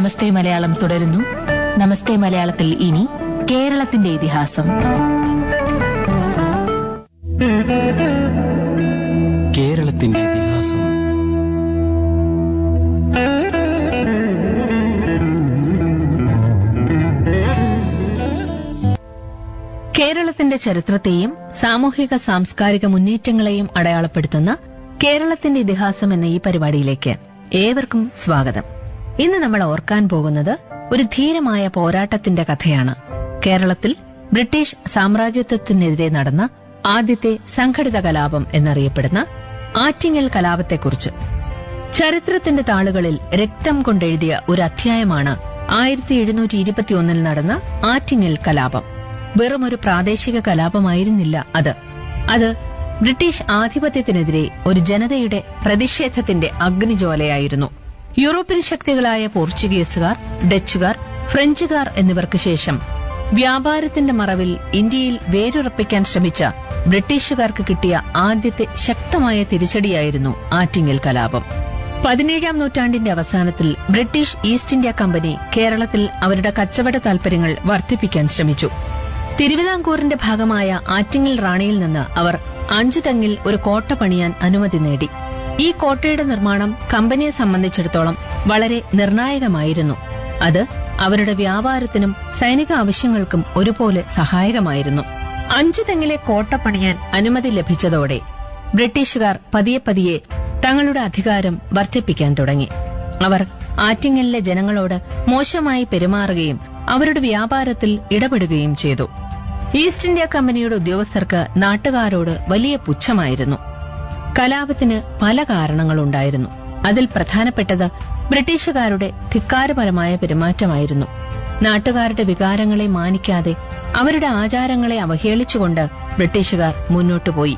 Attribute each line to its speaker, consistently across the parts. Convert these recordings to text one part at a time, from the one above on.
Speaker 1: നമസ്തേ മലയാളം തുടരുന്നു നമസ്തേ മലയാളത്തിൽ ഇനി കേരളത്തിന്റെ ഇതിഹാസം
Speaker 2: കേരളത്തിന്റെ ഇതിഹാസം
Speaker 3: കേരളത്തിന്റെ ചരിത്രത്തെയും സാമൂഹിക സാംസ്കാരിക മുന്നേറ്റങ്ങളെയും അടയാളപ്പെടുത്തുന്ന കേരളത്തിന്റെ ഇതിഹാസം എന്ന ഈ പരിപാടിയിലേക്ക് ഏവർക്കും സ്വാഗതം ഇന്ന് നമ്മൾ ഓർക്കാൻ പോകുന്നത് ഒരു ധീരമായ പോരാട്ടത്തിന്റെ കഥയാണ് കേരളത്തിൽ ബ്രിട്ടീഷ് സാമ്രാജ്യത്വത്തിനെതിരെ നടന്ന ആദ്യത്തെ സംഘടിത കലാപം എന്നറിയപ്പെടുന്ന ആറ്റിങ്ങൽ കലാപത്തെക്കുറിച്ച് ചരിത്രത്തിന്റെ താളുകളിൽ രക്തം കൊണ്ടെഴുതിയ ഒരു അധ്യായമാണ് ആയിരത്തി എഴുന്നൂറ്റി ഇരുപത്തിയൊന്നിൽ നടന്ന ആറ്റിങ്ങൽ കലാപം വെറുമൊരു പ്രാദേശിക കലാപമായിരുന്നില്ല അത് അത് ബ്രിട്ടീഷ് ആധിപത്യത്തിനെതിരെ ഒരു ജനതയുടെ പ്രതിഷേധത്തിന്റെ അഗ്നിജ്വാലയായിരുന്നു യൂറോപ്യൻ ശക്തികളായ പോർച്ചുഗീസുകാർ ഡച്ചുകാർ ഫ്രഞ്ചുകാർ എന്നിവർക്ക് ശേഷം വ്യാപാരത്തിന്റെ മറവിൽ ഇന്ത്യയിൽ വേരുറപ്പിക്കാൻ ശ്രമിച്ച ബ്രിട്ടീഷുകാർക്ക് കിട്ടിയ ആദ്യത്തെ ശക്തമായ തിരിച്ചടിയായിരുന്നു ആറ്റിങ്ങൽ കലാപം പതിനേഴാം നൂറ്റാണ്ടിന്റെ അവസാനത്തിൽ ബ്രിട്ടീഷ് ഈസ്റ്റ് ഇന്ത്യ കമ്പനി കേരളത്തിൽ അവരുടെ കച്ചവട താൽപര്യങ്ങൾ വർദ്ധിപ്പിക്കാൻ ശ്രമിച്ചു തിരുവിതാംകൂറിന്റെ ഭാഗമായ ആറ്റിങ്ങൽ റാണിയിൽ നിന്ന് അവർ അഞ്ചുതെങ്ങിൽ ഒരു കോട്ട പണിയാൻ അനുമതി നേടി ഈ കോട്ടയുടെ നിർമ്മാണം കമ്പനിയെ സംബന്ധിച്ചിടത്തോളം വളരെ നിർണായകമായിരുന്നു അത് അവരുടെ വ്യാപാരത്തിനും സൈനിക ആവശ്യങ്ങൾക്കും ഒരുപോലെ സഹായകമായിരുന്നു അഞ്ചുതെങ്ങിലെ കോട്ട പണിയാൻ അനുമതി ലഭിച്ചതോടെ ബ്രിട്ടീഷുകാർ പതിയെ പതിയെ തങ്ങളുടെ അധികാരം വർദ്ധിപ്പിക്കാൻ തുടങ്ങി അവർ ആറ്റിങ്ങലിലെ ജനങ്ങളോട് മോശമായി പെരുമാറുകയും അവരുടെ വ്യാപാരത്തിൽ ഇടപെടുകയും ചെയ്തു ഈസ്റ്റ് ഇന്ത്യ കമ്പനിയുടെ ഉദ്യോഗസ്ഥർക്ക് നാട്ടുകാരോട് വലിയ പുച്ഛമായിരുന്നു കലാപത്തിന് പല കാരണങ്ങളുണ്ടായിരുന്നു അതിൽ പ്രധാനപ്പെട്ടത് ബ്രിട്ടീഷുകാരുടെ ധിക്കാരപരമായ പെരുമാറ്റമായിരുന്നു നാട്ടുകാരുടെ വികാരങ്ങളെ മാനിക്കാതെ അവരുടെ ആചാരങ്ങളെ അവഹേളിച്ചുകൊണ്ട് ബ്രിട്ടീഷുകാർ മുന്നോട്ടുപോയി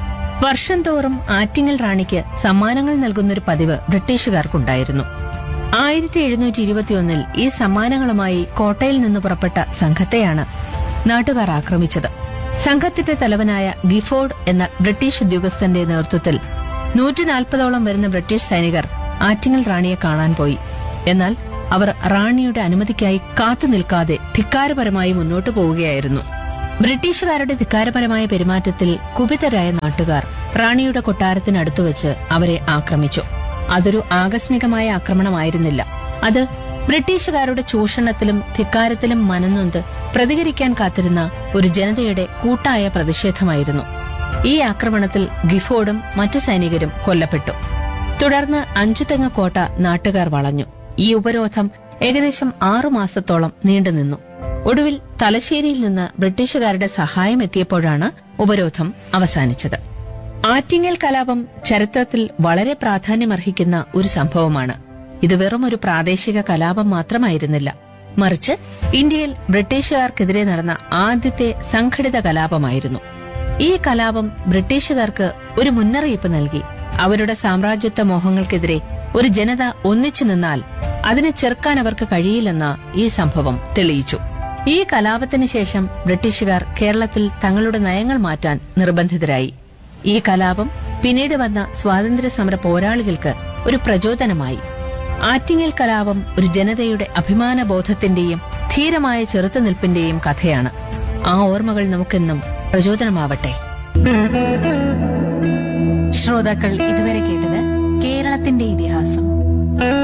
Speaker 3: വർഷം തോറും ആറ്റിങ്ങൽ റാണിക്ക് സമ്മാനങ്ങൾ നൽകുന്നൊരു പതിവ് ബ്രിട്ടീഷുകാർക്കുണ്ടായിരുന്നു ആയിരത്തി എഴുന്നൂറ്റി ഇരുപത്തിയൊന്നിൽ ഈ സമ്മാനങ്ങളുമായി കോട്ടയിൽ നിന്ന് പുറപ്പെട്ട സംഘത്തെയാണ് നാട്ടുകാർ ആക്രമിച്ചത് സംഘത്തിന്റെ തലവനായ ഗിഫോർഡ് എന്ന ബ്രിട്ടീഷ് ഉദ്യോഗസ്ഥന്റെ നേതൃത്വത്തിൽ നൂറ്റി നാൽപ്പതോളം വരുന്ന ബ്രിട്ടീഷ് സൈനികർ ആറ്റിങ്ങൽ റാണിയെ കാണാൻ പോയി എന്നാൽ അവർ റാണിയുടെ അനുമതിക്കായി കാത്തു നിൽക്കാതെ ധിക്കാരപരമായി മുന്നോട്ടു പോവുകയായിരുന്നു ബ്രിട്ടീഷുകാരുടെ ധിക്കാരപരമായ പെരുമാറ്റത്തിൽ കുപിതരായ നാട്ടുകാർ റാണിയുടെ കൊട്ടാരത്തിനടുത്തു വെച്ച് അവരെ ആക്രമിച്ചു അതൊരു ആകസ്മികമായ ആക്രമണമായിരുന്നില്ല അത് ബ്രിട്ടീഷുകാരുടെ ചൂഷണത്തിലും ധിക്കാരത്തിലും മനന്നൊന്ത് പ്രതികരിക്കാൻ കാത്തിരുന്ന ഒരു ജനതയുടെ കൂട്ടായ പ്രതിഷേധമായിരുന്നു ഈ ആക്രമണത്തിൽ ഗിഫോർഡും മറ്റു സൈനികരും കൊല്ലപ്പെട്ടു തുടർന്ന് അഞ്ചുതെങ്ങ് കോട്ട നാട്ടുകാർ വളഞ്ഞു ഈ ഉപരോധം ഏകദേശം ആറു മാസത്തോളം നീണ്ടുനിന്നു ഒടുവിൽ തലശ്ശേരിയിൽ നിന്ന് ബ്രിട്ടീഷുകാരുടെ സഹായം എത്തിയപ്പോഴാണ് ഉപരോധം അവസാനിച്ചത് ആറ്റിങ്ങൽ കലാപം ചരിത്രത്തിൽ വളരെ പ്രാധാന്യമർഹിക്കുന്ന ഒരു സംഭവമാണ് ഇത് വെറും ഒരു പ്രാദേശിക കലാപം മാത്രമായിരുന്നില്ല മറിച്ച് ഇന്ത്യയിൽ ബ്രിട്ടീഷുകാർക്കെതിരെ നടന്ന ആദ്യത്തെ സംഘടിത കലാപമായിരുന്നു ഈ കലാപം ബ്രിട്ടീഷുകാർക്ക് ഒരു മുന്നറിയിപ്പ് നൽകി അവരുടെ സാമ്രാജ്യത്വ മോഹങ്ങൾക്കെതിരെ ഒരു ജനത ഒന്നിച്ചു നിന്നാൽ അതിനെ ചെറുക്കാൻ അവർക്ക് കഴിയില്ലെന്ന് ഈ സംഭവം തെളിയിച്ചു ഈ കലാപത്തിന് ശേഷം ബ്രിട്ടീഷുകാർ കേരളത്തിൽ തങ്ങളുടെ നയങ്ങൾ മാറ്റാൻ നിർബന്ധിതരായി ഈ കലാപം പിന്നീട് വന്ന സ്വാതന്ത്ര്യ സമര പോരാളികൾക്ക് ഒരു പ്രചോദനമായി ആറ്റിങ്ങൽ കലാപം ഒരു ജനതയുടെ അഭിമാനബോധത്തിന്റെയും ധീരമായ ചെറുത്തുനിൽപ്പിന്റെയും കഥയാണ് ആ ഓർമ്മകൾ നമുക്കെന്നും പ്രചോദനമാവട്ടെ
Speaker 1: ശ്രോതാക്കൾ ഇതുവരെ കേട്ടത് കേരളത്തിന്റെ ഇതിഹാസം